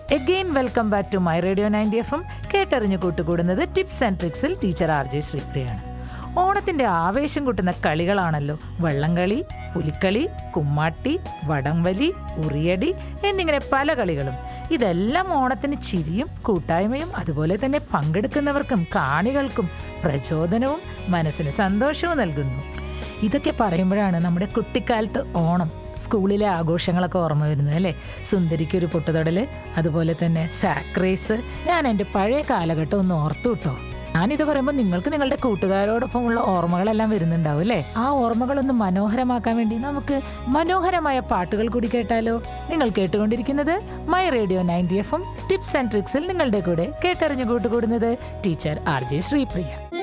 again welcome back to my radio ninety F M കേട്ടറിഞ്ഞു കൂട്ടുകൂടുന്നത് tips and ട്രിക്സിൽ teacher R J ശ്രീപ്രിയാണ് ഓണത്തിന്റെ ആവേശം കൂട്ടുന്ന കളികളാണല്ലോ വള്ളംകളി പുലിക്കളി കുമ്മാട്ടി വടംവലി ഉറിയടി എന്നിങ്ങനെ പല കളികളും ഇതെല്ലാം ഓണത്തിന് ചിരിയും കൂട്ടായ്മയും അതുപോലെ തന്നെ പങ്കെടുക്കുന്നവർക്കും കാണികൾക്കും പ്രചോദനവും മനസ്സിന് സന്തോഷവും നൽകുന്നു ഇതൊക്കെ പറയുമ്പോഴാണ് നമ്മുടെ കുട്ടിക്കാലത്ത് ഓണം സ്കൂളിലെ ആഘോഷങ്ങളൊക്കെ ഓർമ്മ വരുന്നത് അല്ലേ സുന്ദരിക്കൊരു പൊട്ടുതൊടല് അതുപോലെ തന്നെ സാക്രേസ് ഞാൻ എൻ്റെ പഴയ കാലഘട്ടം ഒന്ന് ഓർത്തു കിട്ടോ ഞാനിത് പറയുമ്പോൾ നിങ്ങൾക്ക് നിങ്ങളുടെ കൂട്ടുകാരോടൊപ്പമുള്ള ഓർമ്മകളെല്ലാം വരുന്നുണ്ടാവും അല്ലേ ആ ഓർമ്മകളൊന്ന് മനോഹരമാക്കാൻ വേണ്ടി നമുക്ക് മനോഹരമായ പാട്ടുകൾ കൂടി കേട്ടാലോ നിങ്ങൾ കേട്ടുകൊണ്ടിരിക്കുന്നത് my radio ninety F M tips and ട്രിക്സിൽ നിങ്ങളുടെ കൂടെ കേട്ടറിഞ്ഞു കൂട്ടുകൂടുന്നത് ടീച്ചർ ആർ ജെ ശ്രീപ്രിയ